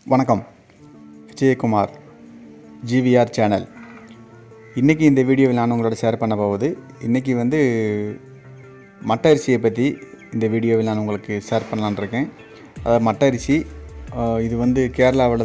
வணக்கம் Vijayakumar GVR channel இன்றைக்கி இந்த வீடியோவில் நான் உங்களோட ஷேர் பண்ண போவது இன்றைக்கி வந்து மட்டை அரிசியை பற்றி இந்த வீடியோவில் நான் உங்களுக்கு ஷேர் பண்ணலான்னு இருக்கேன் அதாவது மட்டை அரிசி ஆஹ், இது வந்து கேரளாவில்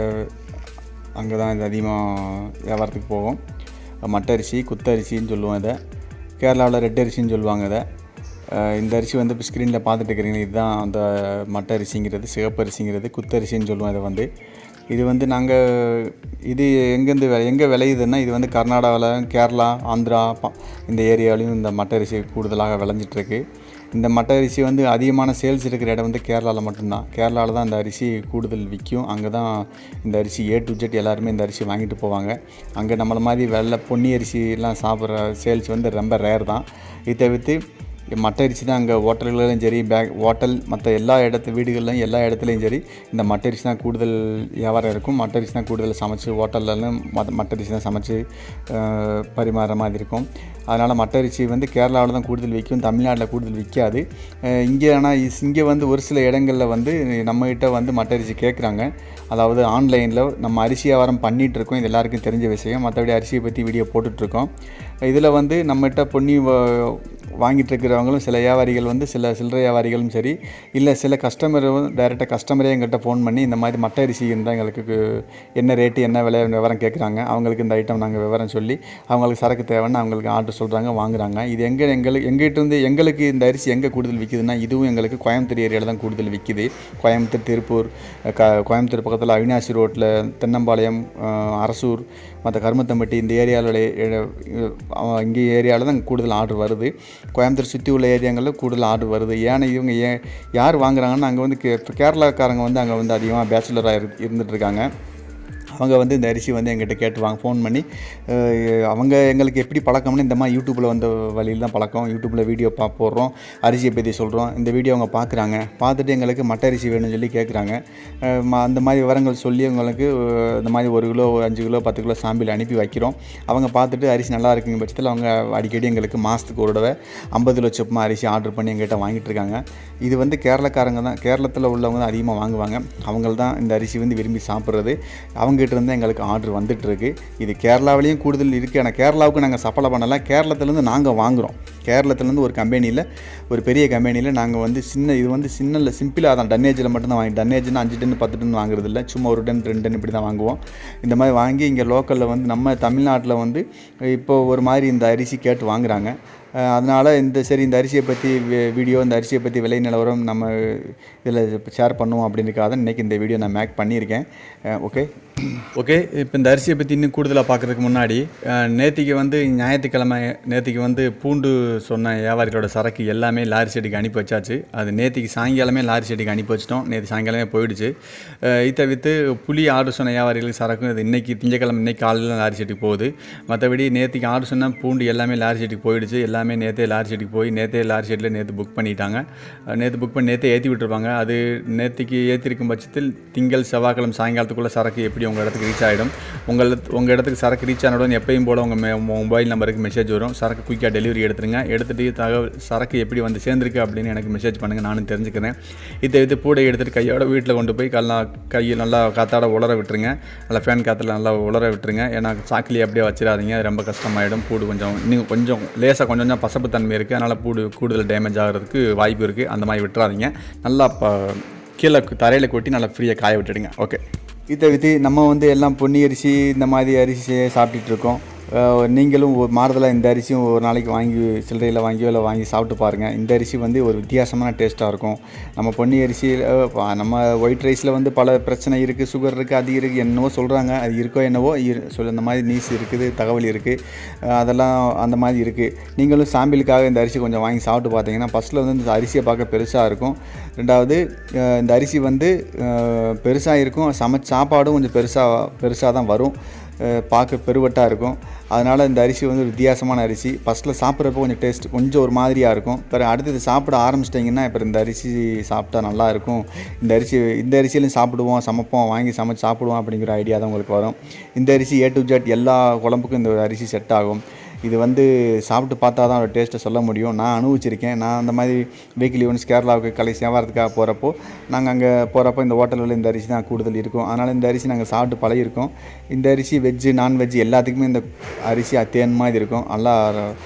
அங்கே தான் இது அதிகமாக வியாபாரத்துக்கு போகும் மட்டை அரிசி குத்தரிசின்னு சொல்லுவோம் இதை கேரளாவில் ரெட் அரிசின்னு சொல்லுவாங்க இதை அஹ் இந்த அரிசி வந்து இப்போ ஸ்க்ரீனில் பார்த்துட்டு இருக்கிறீங்க இதுதான் அந்த மட்டை அரிசிங்கிறது சிகப்பு அரிசிங்கிறது குத்தரிசின்னு சொல்லுவோம் இதை வந்து இது வந்து நாங்கள் இது எங்கேருந்து வெ எங்கே விளையுதுன்னா இது வந்து கர்நாடகாவில் கேரளா ஆந்திரா ப- இந்த ஏரியாவிலையும் இந்த மட்டை அரிசி கூடுதலாக விளைஞ்சிட்ருக்கு இந்த மட்டை அரிசி வந்து அதிகமான சேல்ஸ் இருக்கிற இடம் வந்து கேரளாவில் மட்டும்தான் கேரளாவில் தான் இந்த அரிசி கூடுதல் விற்கும் அங்கே தான் இந்த அரிசி ஏ டு ஜெட் எல்லாருமே இந்த அரிசி வாங்கிட்டு போவாங்க அங்கே நம்மள மாதிரி வெள்ளை பொன்னி அரிசிலாம் சாப்பிட்ற சேல்ஸ் வந்து ரொம்ப ரேர் தான் இது தவிர்த்து மட்டை அரிசி தான் அங்கே ஹோட்டல்களிலும் சரி பேக் ஹோட்டல் மற்ற எல்லா இடத்து வீடுகள்லையும் எல்லா இடத்துலையும் சரி இந்த மட்டை அரிசி தான் கூடுதல் வியாபாரம் இருக்கும் மட்டை அரிசி தான் கூடுதல் சமைச்சு ஹோட்டல்லலாம் மத்த மட்டை அரிசி தான் சமைச்சு அஹ், பரிமாறுற மாதிரி இருக்கும் அதனால் மட்டை அரிசி வந்து கேரளாவில் தான் கூடுதல் விற்கும் தமிழ்நாட்டில் கூடுதல் விற்காது அஹ், இங்கே ஆனால் இங்கே வந்து ஒரு சில இடங்களில் வந்து நம்மகிட்ட வந்து மட்டை அரிசி கேட்குறாங்க அதாவது ஆன்லைனில் நம்ம அரிசி வியாபாரம் பண்ணிகிட்டு இருக்கோம் இது எல்லாருக்கும் தெரிஞ்ச விஷயம் மற்றபடி அரிசியை பற்றி வீடியோ போட்டுட்ருக்கோம் இதில் வந்து நம்மகிட்ட பொன்னி வ- வாங்கிட்டு இருக்கிறவங்களும் சில வியாபாரிகள் வந்து சில சில்லறை வியாபாரிகளும் சரி இல்லை சில கஸ்டமர் டைரெக்டாக கஸ்டமரே எங்கள்கிட்ட ஃபோன் பண்ணி இந்த மாதிரி மட்டை அரிசி இருந்தால் எங்களுக்கு கு- என்ன ரேட்டு என்ன விலை விவரம் கேட்குறாங்க அவங்களுக்கு இந்த ஐட்டம் நாங்கள் விவரம் சொல்லி அவங்களுக்கு சரக்கு தேவைன்னு அவங்களுக்கு ஆர்டர் சொல்கிறாங்க வாங்குறாங்க இது எங்கே எங்களுக்கு எங்ககிட்ட இருந்து எங்களுக்கு இந்த அரிசி எங்கே கூடுதல் விற்கிதுன்னா இதுவும் எங்களுக்கு கோயம்புத்தூர் ஏரியாவில் தான் கூடுதல் விற்கிது கோயம்புத்தூர் திருப்பூர் க கோயம்புத்தூர் பக்கத்தில் அவினாசி ரோட்டில் தென்னம்பாளையம் அஹ், அரசூர் மற்ற கருமத்தம்பட்டி இந்த ஏரியாவில் இங்கே ஏரியாவில் தான் கூடுதல் ஆர்டர் வருது கோயம்புத்தூர் சுற்றி உள்ள ஏரியாங்களில் கூடுதல் ஆர்டர் வருது ஏன்னா இவங்க ஏன் யார் வாங்குறாங்கன்னா அங்கே வந்து கே கேரளாக்காரங்க வந்து அங்கே வந்து அதிகமாக பேச்சுலராக இரு இருந்துட்டு இருக்காங்க அவங்க வந்து இந்த அரிசி வந்து எங்கிட்ட கேட்டு வாங்க ஃபோன் பண்ணி அஹ், அவங்க எங்களுக்கு எப்படி பழக்கம்னு இந்த மாதிரி யூடியூப்பில் வந்த வழியில் தான் பழக்கம் யூடியூப்பில் வீடியோ பா போடுறோம் அரிசியை பற்றி சொல்கிறோம் இந்த வீடியோ அவங்க பார்க்குறாங்க பார்த்துட்டு எங்களுக்கு மட்டை அரிசி வேணும்னு சொல்லி கேட்குறாங்க அஹ், ம- அந்த மாதிரி விவரங்கள் சொல்லி அவங்களுக்கு அஹ், இந்த மாதிரி ஒரு கிலோ ஒரு அஞ்சு கிலோ பத்து கிலோ சாம்பிள் அனுப்பி வைக்கிறோம் அவங்க பார்த்துட்டு அரிசி நல்லா இருக்குங்க பட்சத்தில் அவங்க அடிக்கடி எங்களுக்கு மாதத்துக்கு ஒரு தடவை ஐம்பது லட்சமாக அரிசி ஆர்டர் பண்ணி எங்கிட்ட வாங்கிட்டு இருக்காங்க இது வந்து கேரளக்காரங்க தான் கேரளத்தில் உள்ளவங்க தான் அதிகமாக வாங்குவாங்க அவங்க தான் இந்த அரிசி வந்து விரும்பி சாப்பிட்றது அவங்ககிட்ட இருந்து எங்களுக்கு ஆர்டர் வந்துட்டுருக்கு இது கேரளாவிலையும் கூடுதல் இருக்குது ஆனால் கேரளாவுக்கு நாங்கள் சப்ளை பண்ணல கேரளத்துலேருந்து நாங்கள் வாங்குகிறோம் கேரளத்துலேருந்து ஒரு கம்பெனியில் ஒரு பெரிய கம்பெனியில் நாங்கள் வந்து சின்ன இது வந்து சின்ன சிம்பிளாக தான் டன்னேஜில் மட்டும்தான் வாங்கி டன்னேஜ்னா அஞ்சு டன் பத்து டன் வாங்குறது இல்லை சும்மா ஒரு டன் ரெண்டு டன் இப்படி தான் வாங்குவோம் இந்த மாதிரி வாங்கி இங்கே லோக்கலில் வந்து நம்ம தமிழ்நாட்டில் வந்து இப்போ ஒரு மாதிரி இந்த அரிசி கேட்டு வாங்குறாங்க அதனால் இந்த சரி இந்த அரிசியை பற்றி வீடியோ இந்த அரிசியை பற்றி விலை நிலவரம் நம்ம இதில் ஷேர் பண்ணுவோம் அப்படின்றக்காக தான் இன்றைக்கி இந்த வீடியோ நான் மேக் பண்ணியிருக்கேன் ஓகே ஓகே இப்போ இந்த அரிசியை பற்றி இன்னும் கூடுதலாக பார்க்குறதுக்கு முன்னாடி நேற்றுக்கு வந்து ஞாயிற்றுக்கிழமை நேற்றுக்கு வந்து பூண்டு சொன்ன வியாபாரிகளோட சரக்கு எல்லாமே லாரி செடிக்கு அனுப்பி வச்சாச்சு அது நேற்றுக்கு சாயங்காலமே லாரி செடிக்கு அனுப்பி வச்சிட்டோம் நேற்று சாயங்காலமே போயிடுச்சு அஹ் இதை விற்று புளி ஆர்டர் சொன்ன வியாபாரிகளுக்கு சரக்கும் இது இன்னைக்கு திங்கக்கிழமை இன்னைக்கு காலையில் லாரி செட்டுக்கு போகுது மற்றபடி நேற்றுக்கு ஆர்டர் சொன்ன பூண்டு எல்லாமே லாரி செட்டுக்கு போயிடுச்சு எல்லாமே நேற்றே லாரி செட்டுக்கு போய் நேற்றே லாரி செட்டில் நேற்று புக் பண்ணிட்டாங்க நேற்று புக் பண்ணி நேற்றே ஏற்றி விட்டுருப்பாங்க அது நேற்றுக்கு ஏற்றிருக்கும் பட்சத்தில் திங்கள் செவ்வாய்க்கிழமை சாயங்காலத்துக்குள்ளே சரக்கு எப்படி உங்கள் இடத்துக்கு ரீச் ஆகிடும் உங்கள் உங்கள் இடத்துக்கு சரக்கு ரீச் ஆன உடனே எப்பயும் போல் உங்கள் மொபைல் நம்பருக்கு மெசேஜ் வரும் சரக்கு குயிக்காக டெலிவரி எடுத்துருங்க எடுத்துகிட்டு தகவல் சரக்கு எப்படி வந்து சேர்ந்துருக்கு அப்படின்னு எனக்கு மெசேஜ் பண்ணுங்கள் நானும் தெரிஞ்சுக்கிறேன் இதை இது பூடை எடுத்துகிட்டு கையோட வீட்டில் கொண்டு போய் நல்லா கையை நல்லா காத்தாட உலர விட்டுருங்க நல்லா ஃபேன் காற்றுல நல்லா உலர விட்டுருங்க ஏன்னா சாக்கிலி அப்படியே வச்சிடாதீங்க அது ரொம்ப கஷ்டமாயிடும் பூடு கொஞ்சம் இன்னும் கொஞ்சம் லேசாக கொஞ்சம் கொஞ்சம் பசப்பு தன்மை இருக்குது அதனால் பூடு கூடுதல் டேமேஜ் ஆகிறதுக்கு வாய்ப்பு இருக்குது அந்த மாதிரி விட்டுறாதீங்க நல்லா ப கீழே தரையில் கொட்டி நல்லா ஃப்ரீயாக காய விட்டுடுங்க ஓகே இதை வித்து நம்ம வந்து எல்லாம் பொன்னி அரிசி இந்த மாதிரி அரிசி சாப்பிட்டுட்டு இருக்கோம் அஹ் நீங்களும் ஒரு மாறுதலாக இந்த அரிசியும் ஒரு நாளைக்கு வாங்கி சில்லறையில் வாங்கியோ இல்லை வாங்கி சாப்பிட்டு பாருங்கள் இந்த அரிசி வந்து ஒரு வித்தியாசமான டேஸ்ட்டாக இருக்கும் நம்ம பொன்னி அரிசி அஹ், ப- நம்ம ஒயிட் ரைஸில் வந்து பல பிரச்சனை இருக்குது சுகர் இருக்குது அது இருக்குது என்னவோ சொல்கிறாங்க அது இருக்கோ என்னவோ இரு- சொல்ல இந்த மாதிரி நீஸ் இருக்குது தகவல் இருக்குது அதெல்லாம் அந்த மாதிரி இருக்குது நீங்களும் சாம்பிளுக்காக இந்த அரிசி கொஞ்சம் வாங்கி சாப்பிட்டு பார்த்தீங்கன்னா ஃபஸ்ட்டில் வந்து இந்த அரிசியை பார்க்க பெருசாக இருக்கும் ரெண்டாவது அஹ், இந்த அரிசி வந்து பெருசாக இருக்கும் சமைச்ச சாப்பாடும் கொஞ்சம் பெருசாக பெருசாக தான் வரும் அஹ், பார்க்க பெருவட்டாக இருக்கும் அதனால் இந்த அரிசி வந்து ஒரு வித்தியாசமான அரிசி ஃபஸ்ட்டில் சாப்பிட்றப்போ கொஞ்சம் டேஸ்ட் கொஞ்சம் ஒரு மாதிரியாக இருக்கும் பிறகு அடுத்தது சாப்பிட ஆரம்பிச்சிட்டிங்கன்னா இப்போ இந்த அரிசி சாப்பிட்டா நல்லா இருக்கும் இந்த அரிசி இந்த அரிசியிலையும் சாப்பிடுவோம் சமைப்போம் வாங்கி சமைச்சு சாப்பிடுவோம் அப்படிங்கிற ஐடியா தான் உங்களுக்கு வரும் இந்த அரிசி ஏ டு ஜெட் எல்லா குழம்புக்கும் இந்த அரிசி செட் ஆகும் இது வந்து சாப்பிட்டு பார்த்தா தான் அதோட டேஸ்ட்டை சொல்ல முடியும் நான் அனுபவிச்சிருக்கேன் நான் அந்த மாதிரி வீக்லி ஒன்ஸ் கேரளாவுக்கு கலை வியாபாரத்துக்காக போகிறப்போ நாங்கள் அங்கே போகிறப்போ இந்த ஹோட்டலில் இந்த அரிசி தான் கூடுதல் இருக்கும் அதனால் இந்த அரிசி நாங்கள் சாப்பிட்டு பழகிருக்கோம் இந்த அரிசி வெஜ்ஜு நான்வெஜ் எல்லாத்துக்குமே இந்த அரிசி தேன் மாதிரி இருக்கும் நல்லா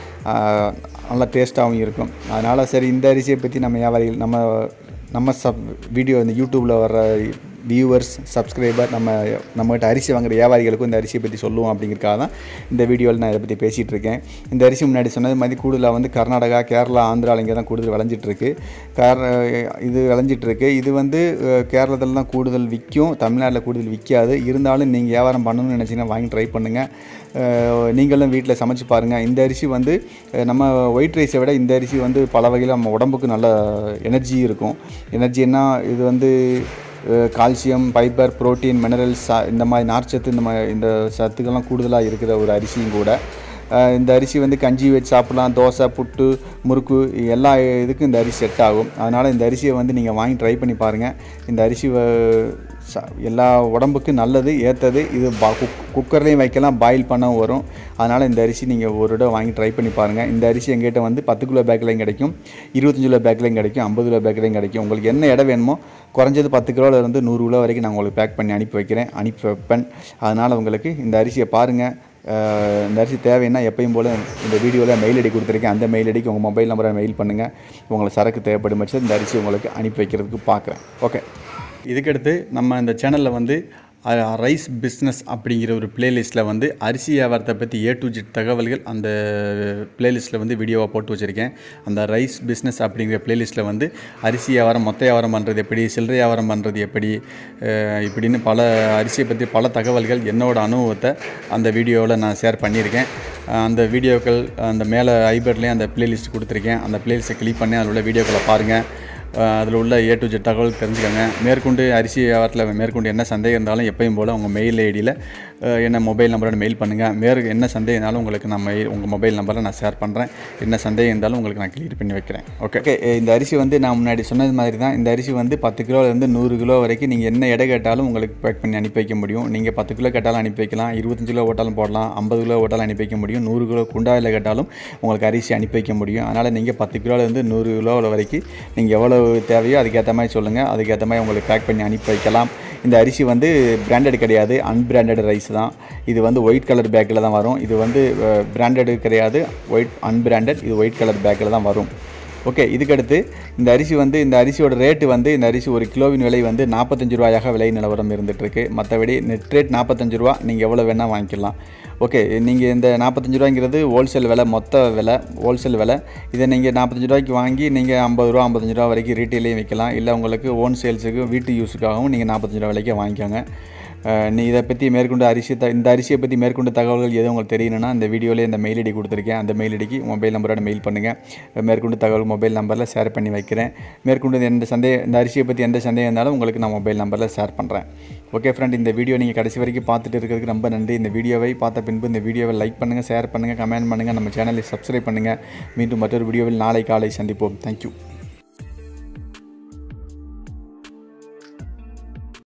ஆஹ், நல்லா டேஸ்ட்டாகவும் இருக்கும் அதனால் சரி இந்த அரிசியை பற்றி நம்ம வியாபாரிகள் நம்ம நம்ம சப் வீடியோ இந்த யூடியூப்பில் வர்ற வியூவர்ஸ் சப்ஸ்கிரைபர் நம்ம நம்மகிட்ட அரிசி வாங்குற வியாபாரிகளுக்கும் இந்த அரிசியை பற்றி சொல்லுவோம் அப்படிங்கிறக்காக தான் இந்த வீடியோவில் நான் இதை பற்றி பேசிகிட்டு இருக்கேன் இந்த அரிசி முன்னாடி சொன்னது மாதிரி கூடுதலாக வந்து கர்நாடகா கேரளா ஆந்திராவில் இங்கே தான் கூடுதல் விளைஞ்சிட்டு இருக்கு கார இது விளைஞ்சிட்டு இருக்கு இது வந்து அஹ், கேரளத்தில் தான் கூடுதல் விற்கும் தமிழ்நாட்டில் கூடுதல் விற்காது இருந்தாலும் நீங்கள் வியாபாரம் பண்ணணும்னு நினச்சிங்கன்னா வாங்கி ட்ரை பண்ணுங்கள் அஹ், நீங்களும் வீட்டில் சமைச்சு பாருங்கள் இந்த அரிசி வந்து அஹ், நம்ம ஒயிட் ரைஸை விட இந்த அரிசி வந்து பல வகையில் நம்ம உடம்புக்கு நல்ல எனர்ஜி இருக்கும் எனர்ஜின்னா இது வந்து அஹ், கால்சியம் ஃபைபர் புரோட்டீன் மினரல்ஸ் இந்த மாதிரி நார்ச்சத்து இந்த மாதிரி இந்த சத்துக்கள்லாம் கூடுதலாக இருக்கிற ஒரு அரிசியும் கூட அஹ், இந்த அரிசி வந்து கஞ்சி வச்சு சாப்பிட்லாம் தோசை புட்டு முறுக்கு எல்லா இதுக்கும் இந்த அரிசி செட் ஆகும் அதனால் இந்த அரிசியை வந்து நீங்கள் வாங்கி ட்ரை பண்ணி பாருங்கள் இந்த அரிசி வ- ச- எல்லா உடம்புக்கு நல்லது ஏற்றது இது பா குக் குக்கர்லேயும் வைக்கலாம் பாயில் பண்ணவும் வரும் அதனால் இந்த அரிசி நீங்கள் ஒரு இடம் வாங்கி ட்ரை பண்ணி பாருங்கள் இந்த அரிசி எங்கிட்ட வந்து பத்து கிலோ பேக்லையும் கிடைக்கும் இருபத்தஞ்சு கிலோ பேக்லையும் கிடைக்கும் ஐம்பது கிலோ பேக்லையும் கிடைக்கும் உங்களுக்கு என்ன இடம் வேணுமோ குறைஞ்சது பத்து கிலோவில் இருந்து நூறு கிலோ வரைக்கும் நான் உங்களுக்கு பேக் பண்ணி அனுப்பி வைக்கிறேன் அனுப்பி வைப்பேன் அதனால் உங்களுக்கு இந்த அரிசியை பாருங்கள் அஹ் இந்த அரிசி தேவைன்னா எப்பயும் போல் இந்த வீடியோவில் மெயில் ஐடி கொடுத்துருக்கேன் அந்த மெயில் ஐடிக்கு உங்கள் மொபைல் நம்பரை மெயில் பண்ணுங்கள் உங்களுக்கு சரக்கு தேவைப்படும் பட்சத்தில் இந்த அரிசி உங்களுக்கு அனுப்பி வைக்கிறதுக்கு பார்க்குறேன் ஓகே இதுக்கடுத்து நம்ம இந்த சேனலில் வந்து ரைஸ் பிஸ்னஸ் அப்படிங்கிற ஒரு பிளேலிஸ்ட்டில் வந்து அரிசி வியாபாரத்தை பற்றி ஏ டு ஜெட் தகவல்கள் அந்த பிளேலிஸ்ட்டில் வந்து வீடியோவாக போட்டு வச்சுருக்கேன் அந்த ரைஸ் பிஸ்னஸ் அப்படிங்கிற பிளேலிஸ்ட்டில் வந்து அரிசி வியாபாரம் மொத்த வியாபாரம் பண்ணுறது எப்படி சில்லறை வியாபாரம் பண்ணுறது எப்படி அஹ் இப்படின்னு பல அரிசியை பற்றி பல தகவல்கள் என்னோட அனுபவத்தை அந்த வீடியோவில் நான் ஷேர் பண்ணியிருக்கேன் அஹ் அந்த வீடியோக்கள் அந்த மேலே ஐபர்லேயும் அந்த பிளேலிஸ்ட் கொடுத்துருக்கேன் அந்த பிளேலிஸ்ட்டை கிளிக் பண்ணி அதில் உள்ள வீடியோக்களை பாருங்கள் அதில் உள்ள ஏ டு ஜெட் தகவல் தெரிஞ்சுக்கோங்க மேற்கொண்டு அரிசி வியாபாரத்தில் மேற்கொண்டு என்ன சந்தேகம் இருந்தாலும் எப்பயும் போல் உங்கள் மெயில் ஐடியில் என்ன மொபைல் நம்பரோட மெயில் பண்ணுங்கள் மேற்கு என்ன சந்தேகம் இருந்தாலும் உங்களுக்கு நான் மெயில் உங்கள் மொபைல் நம்பரை நான் ஷேர் பண்ணுறேன் என்ன சந்தேகம் இருந்தாலும் உங்களுக்கு நான் கிளியர் பண்ணி வைக்கிறேன் ஓகே ஓகே இந்த அரிசி வந்து நான் முன்னாடி சொன்னது மாதிரி தான் இந்த அரிசி வந்து பத்து கிலோலேருந்து நூறு கிலோ வரைக்கும் நீங்கள் என்ன எடை கேட்டாலும் உங்களுக்கு பேக் பண்ணி அனுப்பி வைக்க முடியும் நீங்கள் பத்து கிலோ கேட்டாலும் அனுப்பி வைக்கலாம் இருபத்தஞ்சு கிலோ ஓட்டாலும் போடலாம் ஐம்பது கிலோ ஓட்டாலும் அனுப்பி வைக்க முடியும் நூறு கிலோ குண்டாயில் கேட்டாலும் உங்களுக்கு அரிசி அனுப்பி வைக்க முடியும் அதனால் நீங்கள் பத்து கிலோலேருந்து நூறு கிலோ வரைக்கும் நீங்கள் எவ்வளோ தேவையோ அதுக்கேற்ற மாதிரி சொல்லுங்கள் அதுக்கேற்ற மாதிரி உங்களுக்கு பேக் பண்ணி அனுப்பி வைக்கலாம் இந்த அரிசி வந்து பிராண்டட் கிடையாது அன்பிராண்டட் ரைஸ் தான் இது வந்து ஒயிட் கலர் பேக்கில் தான் வரும் இது வந்து பிராண்டடு கிடையாது ஒயிட் அன்பிராண்டட் இது ஒயிட் கலர் பேக்கில் தான் வரும் ஓகே இதுக்கடுத்து இந்த அரிசி வந்து இந்த அரிசியோட ரேட்டு வந்து இந்த அரிசி ஒரு கிலோவின் விலை வந்து நாற்பத்தஞ்சு ரூபாயாக விலை நிலவரம் இருந்துகிட்ருக்கு மற்றபடி நெட் ரேட் நாற்பத்தஞ்சு ரூபா நீங்கள் எவ்வளோ வேணால் வாங்கிக்கலாம் ஓகே நீங்கள் இந்த நாற்பத்தஞ்சு ரூபாங்கிறது ஹோல்சேல் விலை மொத்த விலை ஹோல்சேல் விலை இதை நீங்கள் நாற்பத்தஞ்சு ரூபாய்க்கு வாங்கி நீங்கள் ஐம்பது ரூபா ஐம்பத்தஞ்சு ரூபா வரைக்கும் ரீட்டெயிலையும் விற்கலாம் இல்லை உங்களுக்கு ஓன் சேல்ஸுக்கு வீட்டு யூஸுக்காகவும் நீங்கள் நாற்பத்தஞ்சு ரூபா விலைக்கே வாங்கிக்கோங்க அஹ் நீ இதை பற்றி மேற்கொண்டு அரிசி த இந்த அரிசியை பற்றி மேற்கொண்டு தகவல்கள் எதுவும் உங்களுக்கு தெரியணும்னா இந்த வீடியோவில் இந்த மெயில் ஐடி கொடுத்துருக்கேன் அந்த மெயில் ஐடிக்கு மொபைல் நம்பரோட மெயில் பண்ணுங்கள் மேற்கொண்டு தகவல் மொபைல் நம்பரில் ஷேர் பண்ணி வைக்கிறேன் மேற்கொண்டு எந்த சந்தேகம் இந்த அரிசியை பற்றி எந்த சந்தேகம் இருந்தாலும் உங்களுக்கு நான் மொபைல் நம்பரில் ஷேர் பண்ணுறேன் ஓகே ஃப்ரெண்ட் இந்த வீடியோ நீங்கள் கடைசி வரைக்கும் பார்த்துட்டு இருக்கிறதுக்கு ரொம்ப நன்றி இந்த வீடியோவை பார்த்த பின்பு இந்த வீடியோவை லைக் பண்ணுங்கள் ஷேர் பண்ணுங்கள் கமெண்ட் பண்ணுங்கள் நம்ம சேனலை சப்ஸ்கிரைப் பண்ணுங்கள் மீண்டும் மற்றொரு வீடியோவில் நாளை காலை சந்திப்போம் தேங்க்யூ